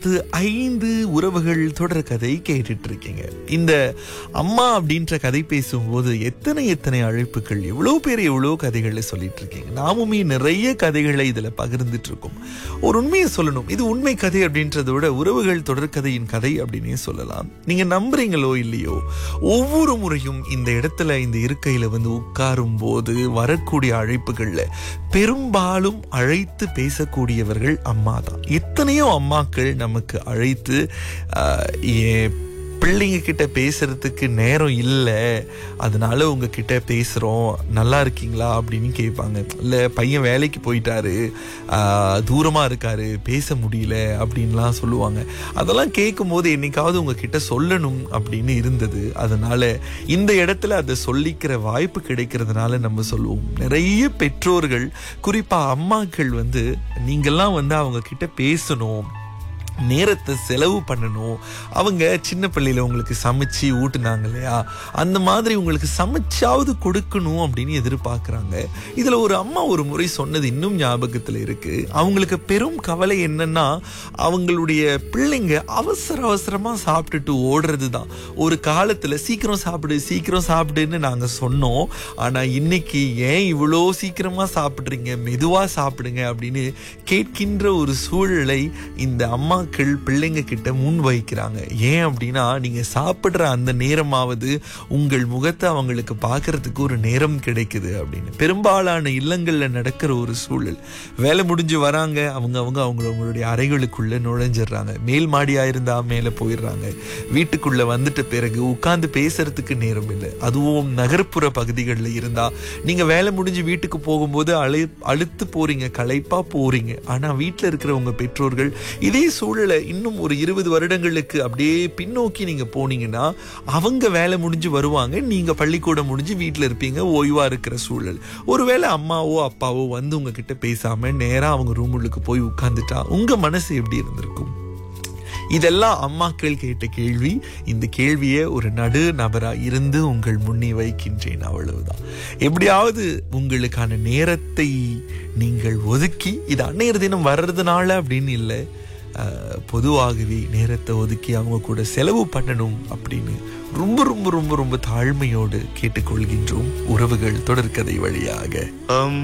இது ஐந்து உறவுகள் தொடர் கதை கேட்டுட்டு இருக்கீங்க இந்த அம்மா அப்படின்ற கதை பேசும்போது எத்தனை எத்தனை அழைப்புகள் எவ்வளவு பேர் எவ்வளவு கதைகளை சொல்லிட்டு இருக்கீங்க நாமுமே நிறைய கதைகளை இதுல பகிர்ந்துட்டு இருக்கோம் ஒரு உண்மையை சொல்லணும் இது உண்மை கதை அப்படின்றத விட உறவுகள் தொடர்கதையின் கதை அப்படின்னே சொல்லலாம் நீங்க நம்புறீங்களோ இல்லையோ ஒவ்வொரு முறையும் இந்த இடத்துல இந்த இருக்கையில வந்து உட்காரும் போது வரக்கூடிய அழைப்புகள்ல பெரும்பாலும் அழைத்து பேசக்கூடியவர்கள் அம்மா தான் எத்தனையோ அம்மாக்கள் நமக்கு அழைத்து ஆஹ், என் பிள்ளைங்க கிட்ட பேசுறதுக்கு நேரம் இல்லை அதனால உங்ககிட்ட பேசுறோம் நல்லா இருக்கீங்களா அப்படின்னு கேட்பாங்க இல்ல பையன் வேலைக்கு போயிட்டாரு ஆஹ், தூரமா இருக்காரு பேச முடியல அப்படின்லாம் சொல்லுவாங்க அதெல்லாம் கேட்கும்போது என்னைக்காவது உங்ககிட்ட சொல்லணும் அப்படின்னு இருந்தது அதனால இந்த இடத்துல அதை சொல்லிக்கிற வாய்ப்பு கிடைக்கிறதுனால நம்ம சொல்லுவோம் நிறைய பெற்றோர்கள் குறிப்பா அம்மாக்கள் வந்து நீங்கெல்லாம் வந்து அவங்க கிட்ட பேசணும் நேரத்தை செலவு பண்ணணும் அவங்க சின்ன பிள்ளையில உங்களுக்கு சமைச்சு ஊட்டுனாங்க இல்லையா அந்த மாதிரி உங்களுக்கு சமைச்சாவது கொடுக்கணும் அப்படின்னு எதிர்பார்க்குறாங்க இதுல ஒரு அம்மா ஒரு முறை சொன்னது இன்னும் ஞாபகத்துல இருக்கு அவங்களுக்கு பெரும் கவலை என்னன்னா அவங்களுடைய பிள்ளைங்க அவசர அவசரமா சாப்பிட்டுட்டு ஓடுறது தான் ஒரு காலத்துல சீக்கிரம் சாப்பிடு சீக்கிரம் சாப்பிடுன்னு நாங்க சொன்னோம் ஆனா இன்னைக்கு ஏன் இவ்வளோ சீக்கிரமா சாப்பிடுறீங்க மெதுவா சாப்பிடுங்க அப்படின்னு கேட்கின்ற ஒரு சூழலை இந்த அம்மாக்கள் பிள்ளைங்க கிட்ட முன் வைக்கிறாங்க ஏன் அப்படின்னா நீங்க சாப்பிடுற அந்த நேரமாவது உங்கள் முகத்தை அவங்களுக்கு பார்க்கறதுக்கு ஒரு நேரம் கிடைக்குது அப்படின்னு பெரும்பாலான இல்லங்கள்ல நடக்கிற ஒரு சூழல் வேலை முடிஞ்சு வராங்க அவங்க அவங்க அவங்க அவங்களுடைய அறைகளுக்குள்ள நுழைஞ்சிடுறாங்க மேல் மாடியா இருந்தா மேல போயிடுறாங்க வீட்டுக்குள்ள வந்துட்ட பிறகு உட்கார்ந்து பேசுறதுக்கு நேரம் இல்லை அதுவும் நகர்ப்புற பகுதிகளில் இருந்தா நீங்க வேலை முடிஞ்சு வீட்டுக்கு போகும்போது அழை அழுத்து போறீங்க களைப்பா போறீங்க ஆனா வீட்டுல இருக்கிற உங்க பெற்றோர்கள் இதே சூழலை இன்னும் ஒரு இருபது வருடங்களுக்கு அப்படியே பின்னோக்கி நீங்க போனீங்கன்னா அவங்க வேலை முடிஞ்சு வருவாங்க நீங்க பள்ளிக்கூடம் முடிஞ்சு வீட்டுல இருப்பீங்க ஓய்வா இருக்கிற சூழல் ஒருவேளை அம்மாவோ அப்பாவோ வந்து உங்ககிட்ட பேசாம நேரா அவங்க ரூமுக்கு போய் உட்கார்ந்துட்டா உங்க மனசு எப்படி இருந்திருக்கும் இதெல்லாம் அம்மாக்கள் கேட்ட கேள்வி இந்த கேள்வியை ஒரு நடு நபரா இருந்து உங்கள் முன்னே வைக்கின்றேன் அவ்வளவுதான் எப்படியாவது உங்களுக்கான நேரத்தை நீங்கள் ஒதுக்கி இது அன்னையர் தினம் வர்றதுனால அப்படின்னு இல்லை அஹ், பொதுவாகவே நேரத்தை ஒதுக்கி அவங்க கூட செலவு பண்ணணும் அப்படின்னு ரொம்ப ரொம்ப ரொம்ப ரொம்ப தாழ்மையோடு கேட்டுக்கொள்கின்றோம் உறவுகள் தொடர்கதை வழியாக